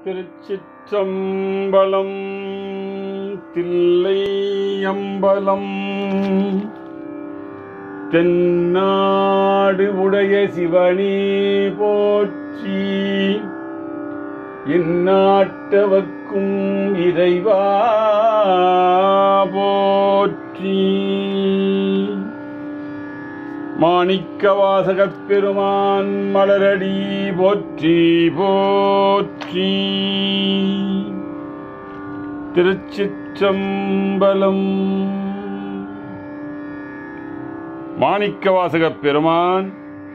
திருச்சிற்றம்பலம் தில்லை அம்பலம் தென்னாடு உடைய சிவனே போற்றி இந்நாட்டவர்க்கும் இறைவா போற்றி மாணிக்கவாசகப் பெருமான் மலரடி போற்றி போற்றி திருச்சிற்றம்பலம் மாணிக்கவாசகப் பெருமான்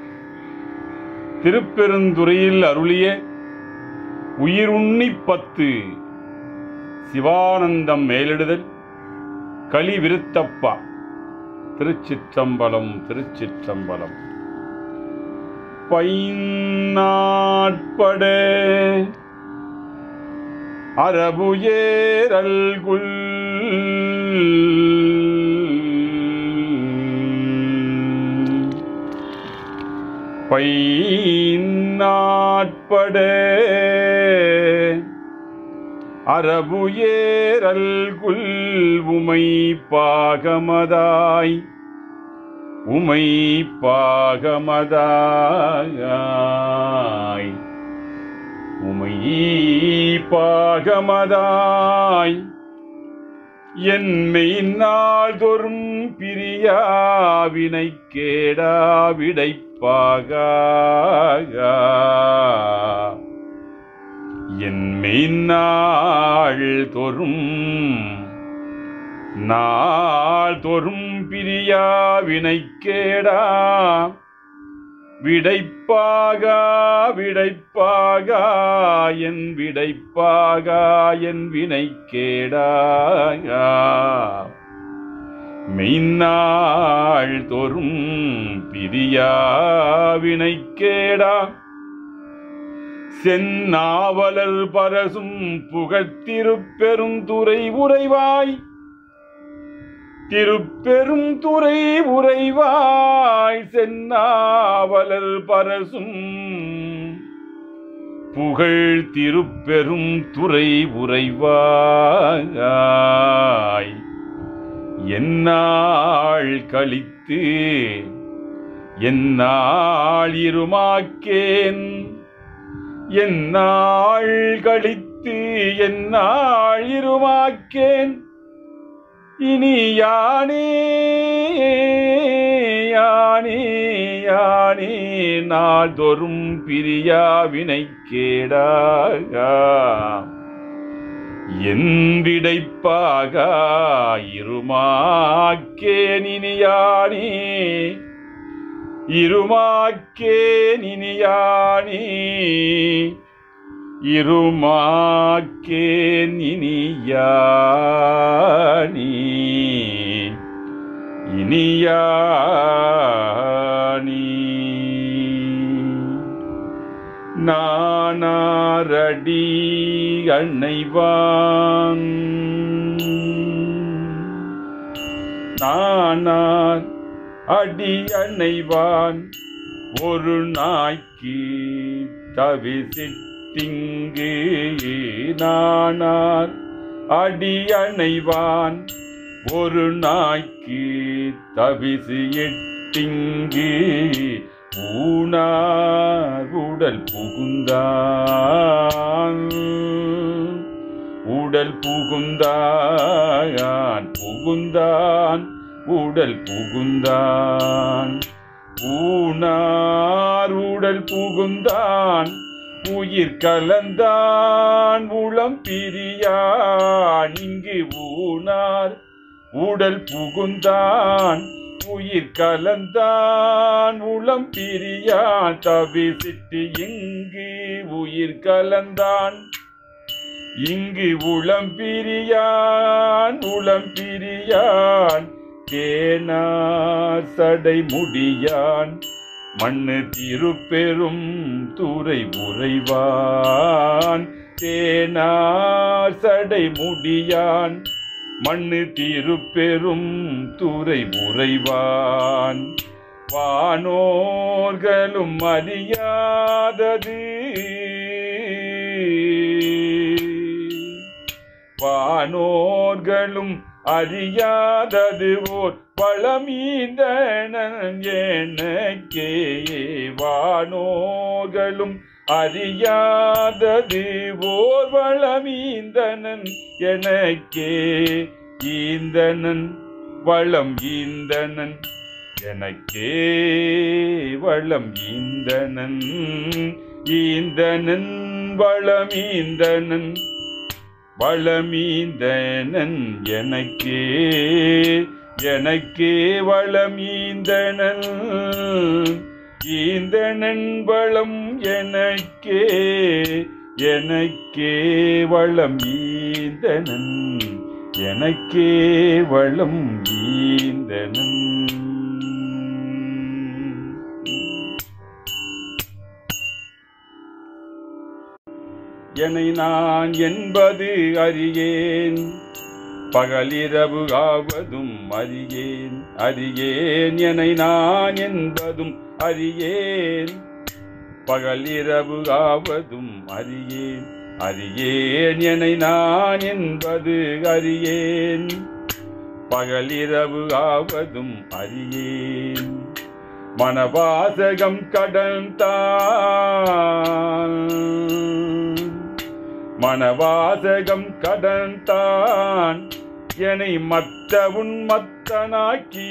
திருப்பெருந்துறையில் அருளிய உயிருண்ணி பத்து சிவானந்தம் மேலிடுதல் களி விருத்தப்பா திருச்சிற்றம்பலம் திருச்சிற்றம்பலம் பைநாட்பட அரபுயேரல்குள் பைநாட்பட அரபுயேரல்குல் உமை பாகமதாய் உமை பாகமதாய் உமை பாகமதாய் என்னை நாள்தோறும் பிரியாவினை கேடாவிடைப்பாக என் மெய்நாள் தோறும் நாள் தோறும் பிரியாவினை கேடா விடைப்பாகா விடைப்பாகா என் விடைப்பாகா என் வினை கேடாகா மெய்நாள் தோறும் பிரியாவினை கேடா செந்நாவலர் பரசும் புகழ்த்திருப்பெருந்துறை உறைவாய் திருப்பெரும் துறை உறைவாய் செந்நாவலர் பரசும் புகழ் திருப்பெரும் துறை உறைவாய் என்னாள் கழித்து என்னாள் இருமாக்கேன் என்னாள் கழித்து என்னாள் இருமாக்கேன் இனி யானே யானே யானே நாள்தோறும் பிரியாவினை கேடாக என் விடைப்பாக இருமாக்கேன் இனி யானே இருமாக்கேன் இனி யானே இருமாக்கேன் இனியானி இனியானி நானாரடி அன்னைவான் நானார் அடி அன்னைவான் ஒரு நாய்க்கு தவிசிட்டிங்கு நானார் அடி அணைவான் ஒரு நாய்க்கு தவிசு எட்டிங்கு ஊனார் உடல் புகுந்தான் உடல் புகுந்தான் புகுந்தான் உடல் புகுந்தான் ஊனார் உடல் புகுந்தான் உயிர் கலந்தான் உளம் பிரியான் இங்கு ஊனார் உடல் புகுந்தான் உயிர் கலந்தான் உளம் பிரியான் தவிசிட்டு இங்கு உயிர் கலந்தான் இங்கு உளம் பிரியான் உளம் பிரியான் தேனார் சடை முடியான் மண்ணு திருப்பெரும் துறை உறைவான் தேனார் சடை முடியான் மண்ணு திருப்பெரும் துறை உறைவான் வானோர்களும் அறியாதது வானோர்களும் அறியாதது ஓர் பழமீந்தனன் எனக்கே வானோர்களும் அறியாதது ஓர் வளமீந்தனன் எனக்கே ஈந்தனன் வளம் ஈந்தனன் எனக்கே வளம் ஈந்தனன் ஈந்தனன் வளமீந்தனன் வளமீந்தனன் எனக்கே எனக்கே வளமீந்தனன் ஈந்தனன் வளம் எனக்கே எனக்கே வளம் ஈந்தனன் எனக்கே வளம் ஈந்தனன் என்னை நான் என்பது அறியேன் பகலிரவு ஆவதும் அறியேன் அறியேன் என்னை நான் என்பதும் அறியேன் பகலிரவு ஆவதும் அறியேன் அறியேன் என்னை நான் என்பது அறியேன் பகலிரவு ஆவதும் அறியேன் மனவாசகம் கடந்தான் மனவாசகம் கடந்தான் என்னை மத்த உன்மத்தனாக்கி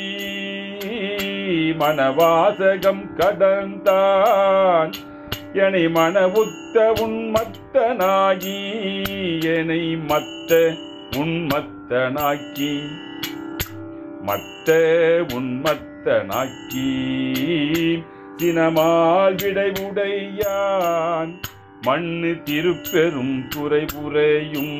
மனவாசகம் கடந்தான் என்னை மனவுத்த உன்மத்தனாகி என்னை மத்த உன்மத்தனாக்கி மத்த உன்மத்தனாக்கி சினமால் விடைவுடையான் மண்ணு திருப்பெரும் துறைபுரையும்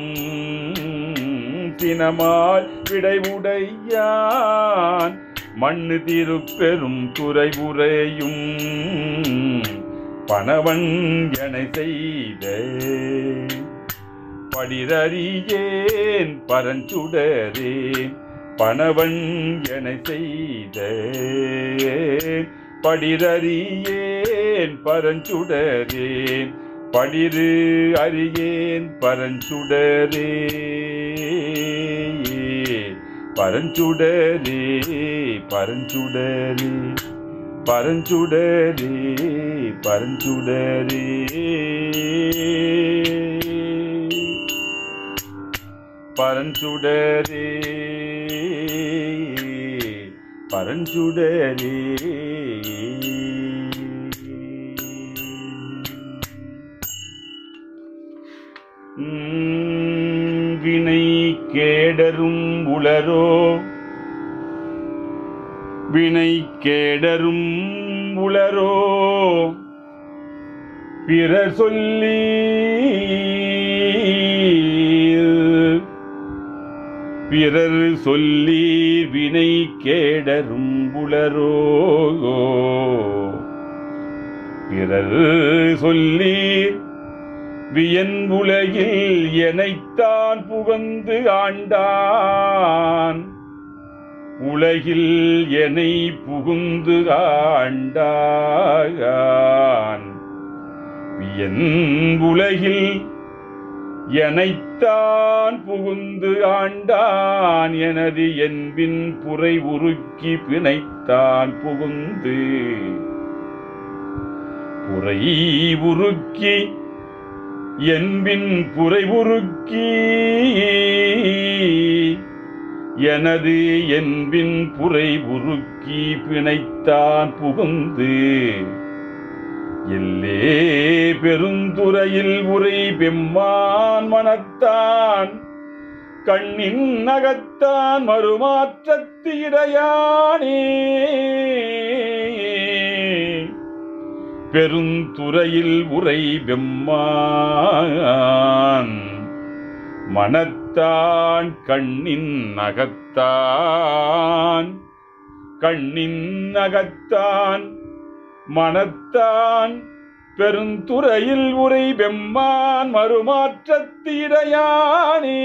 சினமால் விடைவுடையான் மண்ணு திருப்பெரும் துறைபுரையும் பணவன் என செய்த படிரறியேன் பரஞ்சுடரே பணவன் என செய்த படிரறியேன் பரஞ்சுடரே படிரு அறியேன் பரஞ்சுடரே பரஞ்சுடரே பரஞ்சுடரே பரஞ்சுடரே பரஞ்சுடரே பரஞ்சுடரே பரஞ்சுடரே உம், வினை கேடரும் உளரோ வினை கேடரும் உளரோ பிறர் சொல்லி பிறர் சொல்லி வினை கேடரும் உளரோ பிறர் சொல்லி வியன் உலகில் எனைத்தான் புகந்து ஆண்டான் உலகில் என்னை புகுந்து ஆண்டான் என் உலகில் எனைத்தான் புகுந்து ஆண்டான் எனது என்பின் புரை உருக்கி பிணைத்தான் புகுந்து புரை உருக்கி என்பின் புரை உருக்கி எனது என்பின் புரை உருக்கி பிணைத்தான் புகுந்து எல்லே பெருந்துறையில் உரை பெம்மான் மனத்தான் கண்ணின் நகத்தான் மறுமாற்றத்து இடையானே பெருந்துறையில் உரை பெம்மான் மனத்தான் கண்ணின் நகத்தான் கண்ணின் நகத்தான் மனத்தான் பெருந்துறையில் உரை பெம்மான் மறுமாற்றத்திடையானே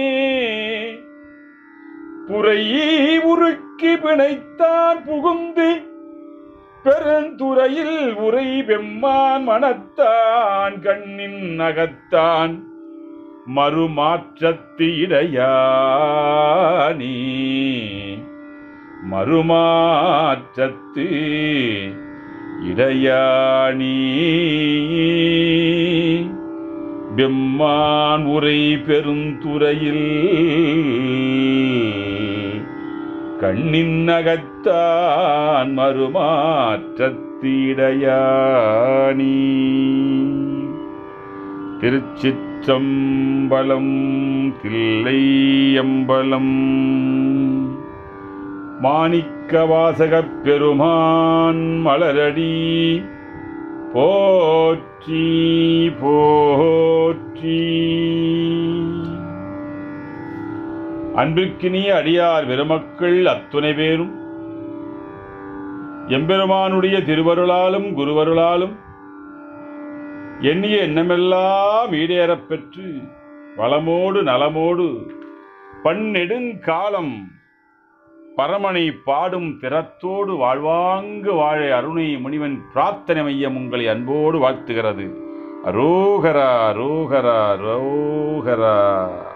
புறையீ உருக்கி பிணைத்தான் புகுந்து பெருந்துறையில் உரை பெம்மான் மனத்தான் கண்ணின் நகத்தான் மறுமாற்றத்து இடையானி மறுமாற்றத்து இடையானி பெம்மான் உரை பெருந்துறையில் கண்ணின் நகத்தான் மறுமாற்றத்து இடையானி திருச்சிற்றம்பலம் தில்லையம்பலம் மாணிக்க வாசகப் பெருமான் மலரடி போற்றி போற்றி அன்பிற்கினிய அடியார் பெருமக்கள் அத்துணை பேரும் எம்பெருமானுடைய திருவருளாலும் குருவருளாலும் எண்ணிய எண்ணமெல்லாம் ஈடேறப் பெற்று வளமோடு நலமோடு பன்னெடுங்காலம் பரமனை பாடும் திறத்தோடு வாழ்வாங்கு வாழ அருணை முனிவன் பிரார்த்தனை மையம் உங்களை அன்போடு வாழ்த்துகிறது அரோகரா அரோகரா அரோகரா